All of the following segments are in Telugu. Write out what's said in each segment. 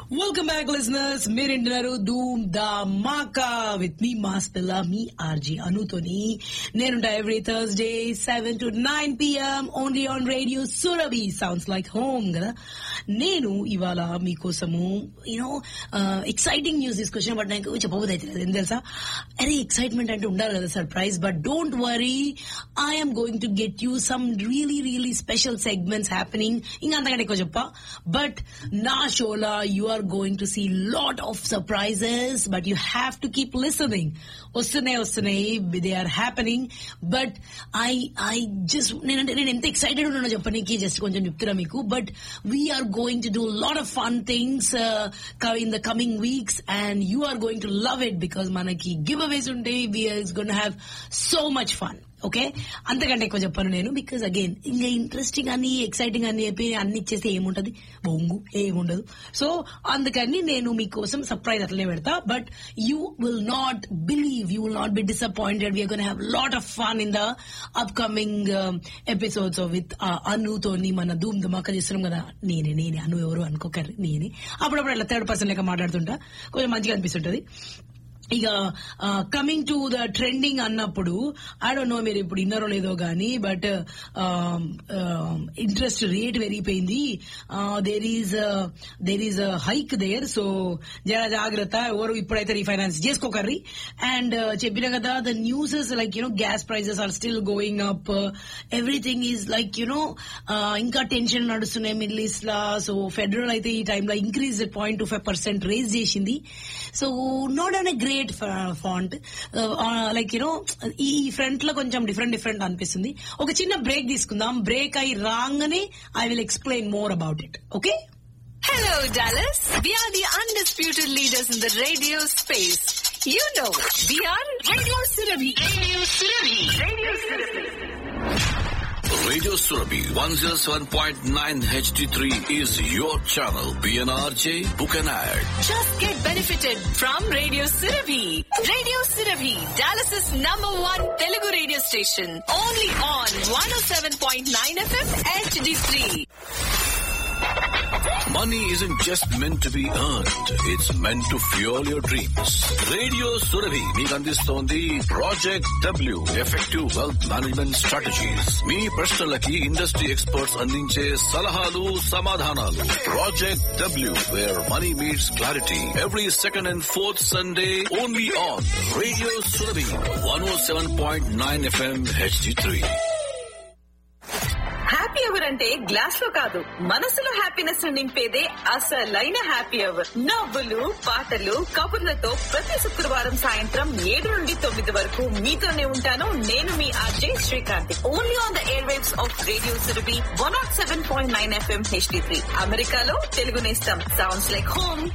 వెల్కమ్ బ్యాక్ లిజనర్స్ మీరు వింటున్నారు ధూమ్ ద మాకా విత్ మీ మాస్ పిల్ల మీ ఆర్జీ అనుతోని నేనుంటా every Thursday seven to nine PM only on radio Surabhi sounds like home కదా నేను ఇవాళ మీకోసము యూనో ఎక్సైటింగ్ న్యూస్ తీసుకొచ్చిన బట్ నాకు చెప్పబోదు అయితే ఏం తెలుసా అరే ఎక్సైట్మెంట్ అంటే ఉండాలి కదా surprise but don't worry I'm going to get you some really really special segments happening ఇంకా అంతకంటే ఎక్కువ చెప్పా బట్ నా షోలా you are going to see lot of surprises but you have to keep listening వస్తున్నాయి వస్తున్నాయి they are happening but I I just నేనంటే నేను ఎంత ఎక్సైటెడ్ ఉన్నానో చెప్పనీకి జస్ట్ కొంచెం చెప్తున్నా మీకు but we're going to do lot of fun things in the coming weeks and you are going to love it because మనకి గివ్ అవేస్ ఉంటాయి we're gonna have so much fun okay అంతకంటే ఎక్కువ చెప్పను నేను బికాస్ అగైన్ ఇంకా ఇంట్రెస్టింగ్ అని ఎక్సైటింగ్ అని చెప్పి అన్ని ఇచ్చేస్తే ఏముంటది బొంగు ఏముండదు సో అందుకని నేను మీకోసం సర్ప్రైజ్ అట్లనే పెడతా but you will not believe you will not be disappointed we're gonna have lot of fun in the upcoming episodes with అనుతోని మన ధూమ్ ధమాకా చేస్తున్నాం కదా నేనే నేనే అను ఎవరు అనుకోకర్రి నేనే అప్పుడప్పుడు అట్లా థర్డ్ పర్సన్ లెక్క మాట్లాడుతుంటా కొంచెం మంచిగా అనిపిస్తుంటది ఇక కమింగ్ టు ద ట్రెండింగ్ అన్నప్పుడు ఐ డోంట్ నో మీరు ఇప్పుడు ఇన్నరో లేదో గానీ బట్ ఇంట్రెస్ట్ రేట్ పెరిగిపోయింది there is there is hike there so జర జాగ్రత్త ఎవరు ఇప్పుడైతే రీఫైనాన్స్ చేసుకోకర్రి అండ్ చెప్పిన కదా the newses like you know gas prices are still going up everything is like you know ఇంకా టెన్షన్ నడుస్తున్నాయి మిడిల్ ఈస్ట్ లా సో ఫెడరల్ అయితే ఈ టైంలో increase point two five percent raise చేసింది so not on a great front like you know ఈ ఫ్రంట్ లో కొంచెం డిఫరెంట్ డిఫరెంట్ అనిపిస్తుంది ఒక చిన్న బ్రేక్ తీసుకుందాం బ్రేక్ అయి రాగానే I will explain more about it okay Hello, Dallas. We are the undisputed leaders in the radio space. You know, we are Radio Surabhi. Radio Surabhi. Radio Surabhi. Radio Surabhi 107.9 HD3 is your channel. PNRJ, book an ad. Just get benefited from Radio Surabhi. Radio Surabhi, Dallas's number one Telugu radio station. Only on 107.9 FM HD3. Money isn't just meant to be earned. It's meant to fuel your dreams. Radio Surabhi మీకు అందిస్తోంది Project W effective wealth management strategies మీ ప్రశ్నలకి ఇండస్ట్రీ ఎక్స్పర్ట్స్ అందించే సలహాలు సమాధానాలు Project W where money meets clarity every second and fourth Sunday only on radio Surabhi one O seven point nine FM HD three happy hour అంటే గ్లాస్ లో కాదు మనసులో హ్యాపీనెస్ నింపేదే అసలైన హ్యాపీ అవర్ నవ్వులు పాటలు కబుర్లతో ప్రతి శుక్రవారం సాయంత్రం ఏడు నుండి తొమ్మిది వరకు మీతోనే ఉంటాను నేను మీ RJ Srikanth only on the airwaves of radio Surabhi one nought seven point nine FM HD three అమెరికాలో తెలుగు నేస్తం సౌండ్స్ లైక్ హోమ్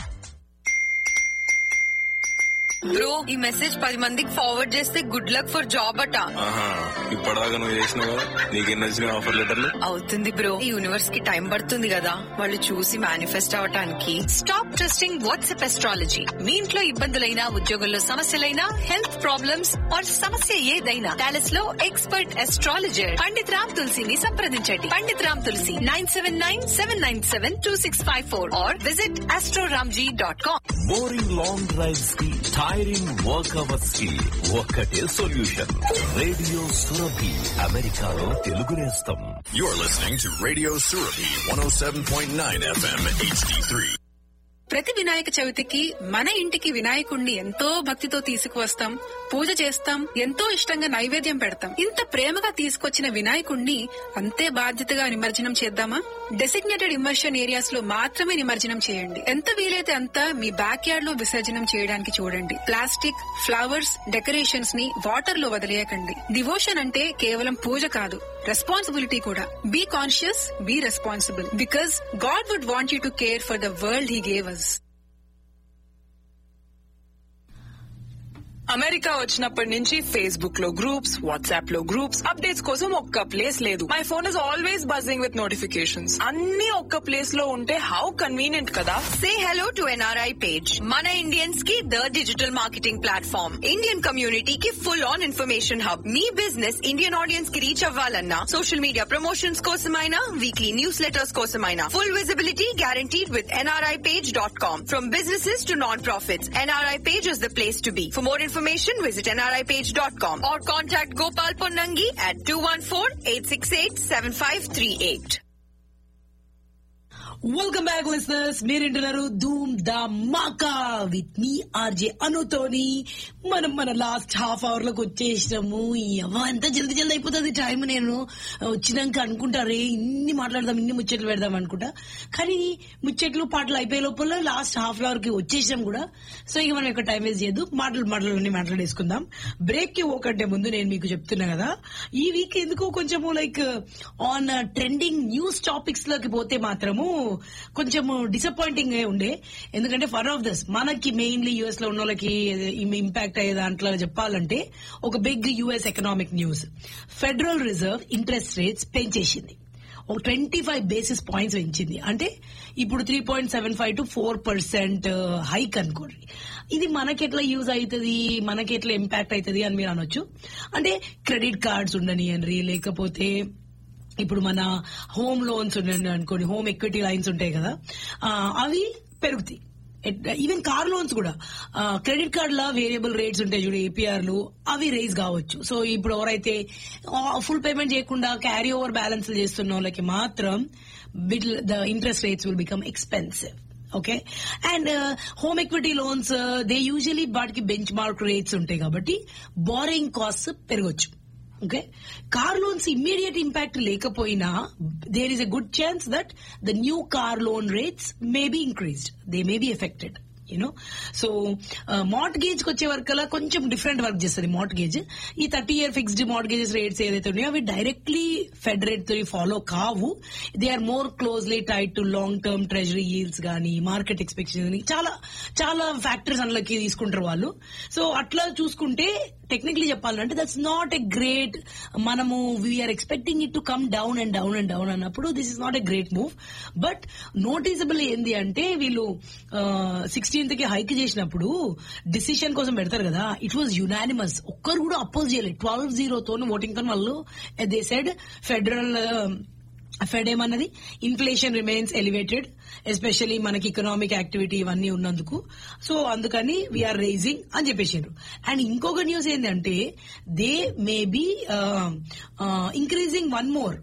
బ్రో ఈ మెసేజ్ పది మందికి ఫార్వర్డ్ చేస్తే గుడ్ లక్ ఫర్ జాబ్ అట ఆహా ఇప్పటిదాకా నువ్వు చేసినావు కదా నీకెన్ని వచ్చినాయి ఆఫర్ లెటర్లు అవుతుంది బ్రో ఈ యూనివర్స్ కి టైం పడుతుంది కదా వాళ్ళు చూసి మేనిఫెస్ట్ అవటానికి స్టాప్ ట్రస్టింగ్ వాట్సాప్ ఎస్ట్రాలజీ మీ ఇంట్లో ఇబ్బందులైనా ఉద్యోగంలో సమస్యలైనా హెల్త్ ప్రాబ్లమ్స్ ఆర్ సమస్య ఏదైనా డాలస్ లో ఎక్స్పర్ట్ ఎస్ట్రాలజర్ పండిత్ రామ్ తులసిని సంప్రదించండి Pandit Ram Tulasi nine seven nine seven nine seven two six five four or visit astroramji dot com boring long drives కి టైరింగ్ వర్క్ అవర్స్ కి ఒక్కటే సొల్యూషన్ రేడియో సురభి అమెరికాలో తెలుగు నేస్తం You're listening to Radio Surabhi 107.9 FM HD3. ప్రతి వినాయక చవితికి మన ఇంటికి వినాయకుణ్ణి ఎంతో భక్తితో తీసుకువస్తాం పూజ చేస్తాం ఎంతో ఇష్టంగా నైవేద్యం పెడతాం ఇంత ప్రేమగా తీసుకొచ్చిన వినాయకుణ్ణి అంతే బాధ్యతగా నిమజ్జనం చేద్దామా డెసిగ్నేటెడ్ ఇమర్షన్ ఏరియాస్ లో మాత్రమే నిమజ్జనం చేయండి ఎంత వీలైతే అంత మీ బ్యాక్ యార్డ్ లో విసర్జనం చేయడానికి చూడండి ప్లాస్టిక్ ఫ్లవర్స్ డెకరేషన్స్ ని వాటర్ లో వదిలేయకండి డివోషన్ అంటే కేవలం పూజ కాదు రెస్పాన్సిబిలిటీ కూడా be conscious be responsible because God would want you to care for the world he gave us America వచ్చినప్పటి నుంచి ఫేస్బుక్ లో గ్రూప్స్ వాట్సాప్ లో గ్రూప్స్ అప్డేట్స్ కోసం ఒక్క ప్లేస్ లేదు my phone is always buzzing with notifications అన్ని ఒక్క ప్లేస్ లో ఉంటే హౌ కన్వీనియంట్ కదా Say hello to NRI page. Mana Indians की the digital marketing platform. Indian community की full on information hub. Me business Indian audience की reach అవ్వాలన్నా social media promotions కోసమైనా weekly newsletters కోసమైనా full visibility guaranteed with nripage.com. From businesses to non-profits, NRI page is the place to be. For more information, visit nripage.com or contact Gopal Ponnangi at 214-868-7538. Welcome back listeners మీరు వింటున్నారు ధూమ్ ద మాకా విత్ మీ ఆర్జే అనుతోని మనం మన లాస్ట్ హాఫ్ అవర్ లోకి వచ్చేసినాము అవ్వ ఎంత జల్ది జల్ది అయిపోతుంది టైం నేను వచ్చినాక అనుకుంటారే ఇన్ని మాట్లాడదాం ఇన్ని ముచ్చట్లు పెడదాం అనుకుంటా కానీ ముచ్చట్లు పాటలు అయిపోయే లోపల లాస్ట్ హాఫ్ అవర్ కి వచ్చేసినాం కూడా సో ఇక మనం ఇక్కడ టైం వేస్ట్ చేయదు మాటలు మాటలు అన్ని మాట్లాడేసుకుందాం బ్రేక్ కి ఓకంటే ముందు నేను మీకు చెప్తున్నా కదా ఈ వీక్ ఎందుకో కొంచెము like on trending news topics లోకి పోతే మాత్రము కొంచెం డిసప్పాయింటింగ్ ఉండే ఎందుకంటే ఫర్ ఆఫ్ దస్ మనకి మెయిన్లీ యుఎస్ లో ఉన్న వాళ్ళకి ఇంపాక్ట్ అయ్యే దాంట్లో చెప్పాలంటే ఒక big US economic news Federal Reserve interest rates పెంచేసింది ఒక ట్వంటీ ఫైవ్ బేసిస్ పాయింట్స్ పెంచింది అంటే ఇప్పుడు three point seven five to four percent hike అనుకోండి ఇది మనకి ఎట్లా యూజ్ అవుతుంది మనకి ఎట్లా ఇంపాక్ట్ అవుతుంది అని మీరు అనొచ్చు అంటే క్రెడిట్ కార్డ్స్ ఉండని అని లేకపోతే ఇప్పుడు మన హోమ్ లోన్స్ ఉన్నాయి అనుకోండి హోమ్ ఎక్విటీ లైన్స్ ఉంటాయి కదా ఆ, అవి పెరుగుతాయి ఈవెన్ కార్ లోన్స్ కూడా క్రెడిట్ కార్డ్ లా వేరియబుల్ రేట్స్ ఉంటాయి చూడు ఏపీఆర్లు అవి రైజ్ కావచ్చు సో ఇప్పుడు ఎవరైతే ఫుల్ పేమెంట్ చేయకుండా క్యారీ ఓవర్ బ్యాలెన్స్ చేస్తున్న వాళ్ళకి మాత్రం the interest rates will become expensive okay and home equity loans they usually వాటికి బెంచ్ మార్క్ రేట్స్ ఉంటాయి కాబట్టి బారింగ్ కాస్ట్ పెరగొచ్చు okay car loans immediate impact లేకపోయినా there is a good chance that the new car loan rates May be increased they may be affected you know so mortgage కి వచ్చే వరకల్లా కొంచెం డిఫరెంట్ వర్క్ చేస్తుంది మార్ట్గేజ్ ఈ thirty year fixed mortgages rates ఏదైతే ఉన్నాయో అవి డైరెక్ట్లీ ఫెడ్ రేట్ తో ఫాలో కావు they are more closely tied to long term treasury yields గానీ మార్కెట్ ఎక్స్పెక్టేషన్ చాలా చాలా ఫ్యాక్టర్స్ అందులోకి తీసుకుంటారు వాళ్ళు సో అట్లా చూసుకుంటే టెక్నికలీ చెప్పాలంటే దట్స్ నాట్ ఎ గ్రేట్ మనము we are expecting it to come down and down and down అన్నప్పుడు this is not a great move but noticeable ఏంది అంటే వీళ్ళు సిక్స్టీన్త్ కి హైక్ చేసినప్పుడు డిసిషన్ కోసం పెడతారు కదా ఇట్ వాజ్ యునానిమస్ ఒక్కరు కూడా అపోజ్ చేయలేదు ట్వెల్వ్ జీరో తో ఓటింగ్ తో వాళ్ళు దే సెడ్ ఫెడరల్ ఫెడ్ ఏమన్నది ఇన్ఫ్లేషన్ రిమైన్స్ ఎలివేటెడ్ ఎస్పెషల్లీ మనకి ఎకనామిక్ యాక్టివిటీ ఇవన్నీ ఉన్నందుకు సో అందుకని వీఆర్ రైజింగ్ అని చెప్పేసారు అండ్ ఇంకొక న్యూస్ ఏంటంటే they may be increasing one more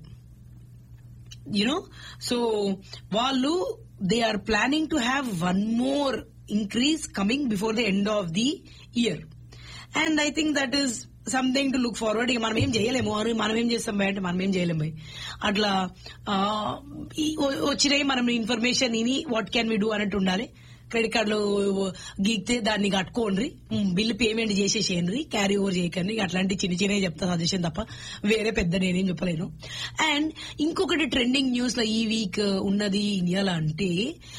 you know so వాళ్ళు they are planning to have one more increase coming before the end of the year and I think that is something to look forward ఇక మనం ఏం చేయలేము అరే మనం ఏం చేస్తాం భయ్ అంటే మనం ఏం చేయలేము భయ్ అట్లా ఆ, ఈ వ- వచ్చినాయి మనం ఇన్ఫర్మేషన్ ఇని వాట్ క్యాన్ వి డూ అన్నట్టు ఉండాలి క్రెడిట్ కార్డులు గీక్తే దాన్ని కట్టుకోండి బిల్ పేమెంట్ చేసేసేయండి క్యారీ ఓవర్ చేయకండి ఇక అట్లాంటి చిన్న చిన్నవి చెప్తా సజెషన్ తప్ప వేరే పెద్ద నేనేం చెప్పలేను అండ్ ఇంకొకటి ట్రెండింగ్ న్యూస్ లో ఈ వీక్ ఉన్నది ఇండియాలో అంటే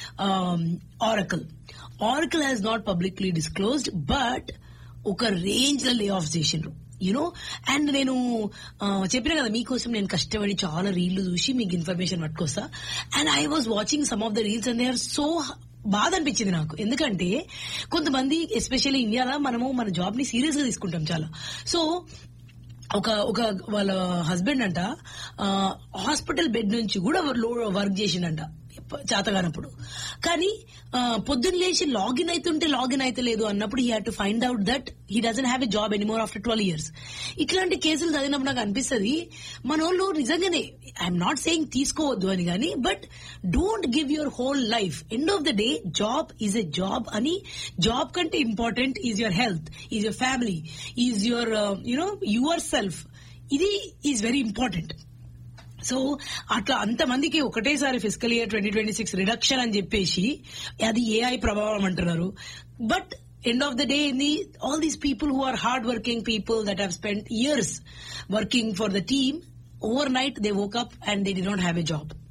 Oracle Oracle has not publicly disclosed but ఒక రేంజ్ లో లే ఆఫ్ చేసిండ్రు యూనో అండ్ నేను ఆ, చెప్పిన కదా మీకోసం నేను కష్టపడి చాలా రీళ్లు చూసి మీకు ఇన్ఫర్మేషన్ పట్టుకొస్తా and I was watching some of the reels and they are so బాధ అనిపించింది నాకు ఎందుకంటే కొంతమంది ఎస్పెషల్లీ ఇండియాలో మనము మన జాబ్ ని సీరియస్ గా తీసుకుంటాం చాలా సో ఒక ఒక వాళ్ళ హస్బెండ్ అంట హాస్పిటల్ బెడ్ నుంచి కూడా వర్క్ చేసిండంట చేతగానప్పుడు కానీ ఆ, పొద్దున్న లేచి లాగిన్ అవుతుంటే లాగిన్ అయితే లేదు అన్నప్పుడు he had to find out that he doesn't have a job anymore after twelve years ఇట్లాంటి కేసులు చదివినప్పుడు నాకు అనిపిస్తుంది మన వాళ్ళు నిజంగానే ఐఎమ్ నాట్ సేయింగ్ తీసుకోవద్దు అని కానీ but don't give your whole life end of the day job is a job అని జాబ్ కంటే important is your health is your family is your you know yourself ఇది ఈజ్ వెరీ ఇంపార్టెంట్ సో అట్లా అంతమందికి ఒకటేసారి physical year twenty twenty six reduction అని చెప్పేసి అది ఏఐ ప్రభావం అంటున్నారు but end of the day the all these people who are hard working people that have spend years working for the team over night they woke up and they did not have a job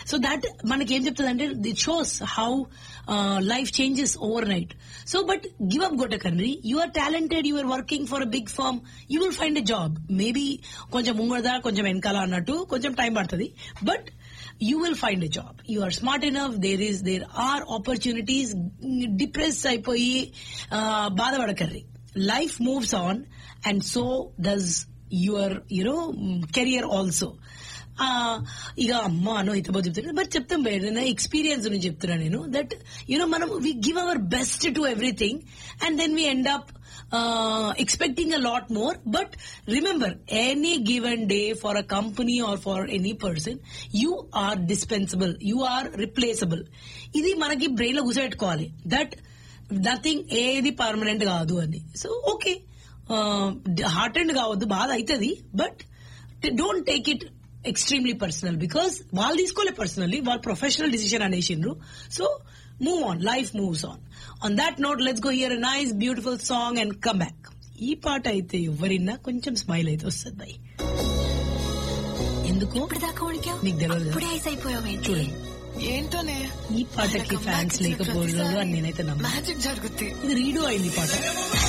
so that మనకి ఏం చెప్తుంది అంటే it shows how life changes over night so but give up గొట్టకండి you are talented you are working for a big firm you will find a job maybe కొంచెం ముంగడదా కొంచెం వెనకాల అన్నట్టు కొంచెం టైం పడుతుంది but you will find a job. You are smart enough. There is there are opportunities. Depressed అయిపోయి బాధపడకర్రి life moves on and so does your you know career also ఇక అమ్మ అనో ఇతబో చెప్తున్నా బట్ చెప్తాం నేను ఎక్స్పీరియన్స్ నుంచి చెప్తున్నా నేను దట్ యునో మనం we give our best to everything and then we end up uh, expecting a lot more. But remember, any given day for a company or for any person, you are dispensable. You are replaceable. ఇది మనకి బ్రెయిన్ లో కూర్చోబెట్టుకోవాలి దట్ నథింగ్ ఏది పర్మనెంట్ కాదు అని సో ఓకే హార్ట్ అండ్ కావద్దు బాధ అవుతుంది but don't take it extremely personal because వాళ్ళు తీసుకోలే పర్సనల్లీ వాళ్ళు ప్రొఫెషనల్ డిసిషన్ అనేసిండ్రు so move on life moves on on that note let's go here nice beautiful song and come back ఈ పాట అయితే ఎవరిన్నా కొంచెం స్మైల్ అయితే వస్తుంది భయ్ ఎందుకు ఇప్పటిదాకా ఉడికావు నీకు తెలియదు ఇప్పుడే ఐస్ అయిపోయావు చూడండి ఏంటోనే ఈ పాటకి ఫ్యాన్స్ లేకపోవడం అని నేనైతే నమ్మను మ్యాజిక్ జరుగుద్ది ఇది రీడో అయింది ఈ పాట